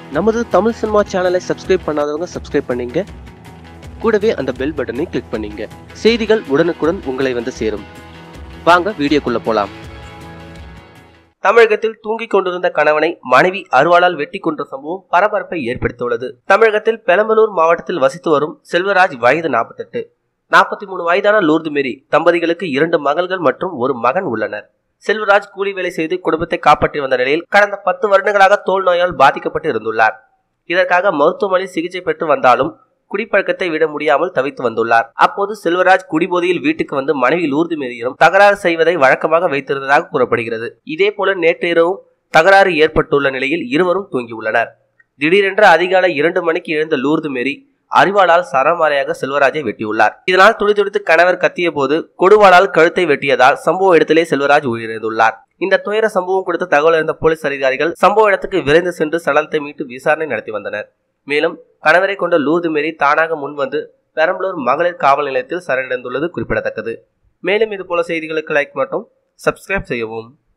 நமது தமிழ் சினிமா சேனலை சப்ஸ்கிரைப் பண்ணாதவங்க சப்ஸ்கிரைப் பண்ணீங்க கூடவே அந்த பெல் பட்டனை கிளிக் பண்ணீங்க செய்திகள் உடனுக்குடன் உங்களை வந்து சேரும் வாங்க வீடியோக்குள்ள போலாம் தமிழகத்தில் தூங்கிக் கொண்டிருந்த கணவனை மனைவி அருவாளால் வெட்டி கொன்ற சம்பவம் பரபரப்பை ஏற்படுத்தியுள்ளது தமிழகத்தில் பெரம்பலூர் மாவட்டத்தில் வசித்து வரும் செல்வராஜ் வயது நாற்பத்தெட்டு நாற்பத்தி மூணு வயதான லூர்து மேரி தம்பதிகளுக்கு இரண்டு மகள்கள் மற்றும் ஒரு மகன் உள்ளனர் செல்வராஜ் கூலி வேலை செய்து குடும்பத்தை காப்பாற்றி வந்த நிலையில் கடந்த பத்து வருடங்களாக தோல் நோயால் பாதிக்கப்பட்டு இருந்துள்ளார் இதற்காக மருத்துவமனையில் சிகிச்சை பெற்று வந்தாலும் குடிப்பழக்கத்தை விட முடியாமல் தவித்து வந்துள்ளார் அப்போது செல்வராஜ் குடிபோதையில் வீட்டுக்கு வந்து மனைவி லூர்து மேரியிடம் தகராறு செய்வதை வழக்கமாக வைத்திருந்ததாக கூறப்படுகிறது இதே போல நேற்று இரவும் தகராறு ஏற்பட்டுள்ள நிலையில் இருவரும் தூங்கியுள்ளனர் திடீரென்று அதிகாலை இரண்டு மணிக்கு எழுந்த லூர்து மேரி அறிவாளால் சரமாரியாக செல்வராஜை வெட்டியுள்ளார் இதனால் துடிதுடித்து கணவர் கத்திய போது கொடுவாளால் கழுத்தை வெட்டியதால் சம்பவ இடத்திலே செல்வராஜ் உயிரிழந்துள்ளார் இந்த துயர சம்பவம் குறித்து தகவல் அறிந்த போலீஸ் அதிகாரிகள் சம்பவ இடத்துக்கு விரைந்து சென்று சடலத்தை மீட்டு விசாரணை நடத்தி வந்தனர் மேலும் கணவரை கொண்ட லூர்து மேரி தானாக முன்வந்து பெரம்பலூர் மகளிர் காவல் நிலையத்தில் சரணடைந்துள்ளது குறிப்பிடத்தக்கது மேலும் இது போல செய்திகளுக்கு லைக் மற்றும் சப்ஸ்கிரைப் செய்யவும்